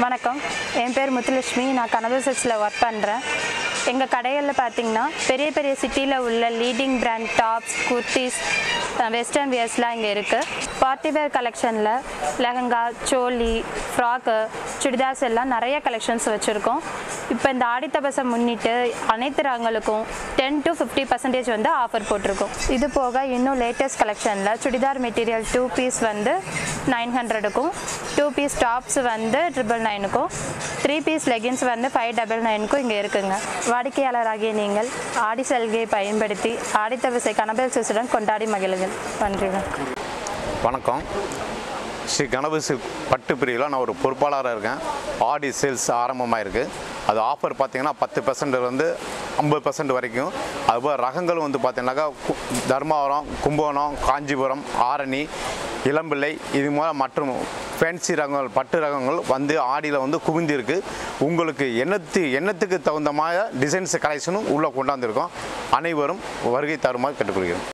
வணக்கம் என் பேர் முத்துலட்சுமி நான் கனவு சிக்ஸில் ஒர்க் பண்ணுறேன் எங்கள் கடைகளில் பார்த்தீங்கன்னா பெரிய பெரிய சிட்டியில் உள்ள leading brand tops kurtis western வியர்ஸ்லாம் இங்கே இருக்குது பார்ட்டி வேர் கலெக்ஷனில் லெஹங்கா சோலி ஃப்ராக்கு சுடிதார்ஸ் எல்லாம் நிறைய கலெக்ஷன்ஸ் வச்சுருக்கோம் இப்போ இந்த ஆடித்தபசம் முன்னிட்டு அனைத்து ரகங்களுக்கும் டென் டு ஃபிஃப்டி பர்சன்டேஜ் வந்து ஆஃபர் போட்டிருக்கோம் இது போக இன்னும் லேட்டஸ்ட் கலெக்ஷனில் சுடிதார் மெட்டீரியல் டூ பீஸ் வந்து நைன் ஹண்ட்ரடுக்கும் டூ பீஸ் டாப்ஸ் வந்து ட்ரிபிள் நைனுக்கும் த்ரீ பீஸ் லெகின்ஸ் வந்து ஃபைவ் டபுள் நைனுக்கும் இங்கே இருக்குங்க வாடிக்கையாளராகிய நீங்கள் ஆடி சலுகையை பயன்படுத்தி ஆடித்தவிசை கனபல் சிசுடன் கொண்டாடி மகிழுங்கள் நன்றிங்க வணக்கம் ஸ்ரீ கணபதி பட்டு பிரிவில் நான் ஒரு பொறுப்பாளராக இருக்கேன் ஆடி சேல்ஸ் ஆரம்பமாக இருக்குது அது ஆஃபர் பார்த்தீங்கன்னா பத்து பர்சன்ட் வந்து ஐம்பது பர்சன்ட் வரைக்கும் அதுபோல் ரகங்கள் வந்து பார்த்தீங்கன்னாக்கா கு- தர்மாவரம் கும்பகோணம் காஞ்சிபுரம் ஆரணி இளம்பிள்ளை இது மூலம் மற்றும் ஃபேன்சி ரகங்கள் பட்டு ரகங்கள் வந்து ஆடியில் வந்து குவிந்திருக்கு உங்களுக்கு எண்ணத்து எண்ணத்துக்கு தகுந்த மாதிரி டிசைன்ஸ் கலெக்ஷனும் உள்ளே கொண்டாந்துருக்கோம் அனைவரும் வருகை தருமாறு கேட்டுக்கொள்கிறேன்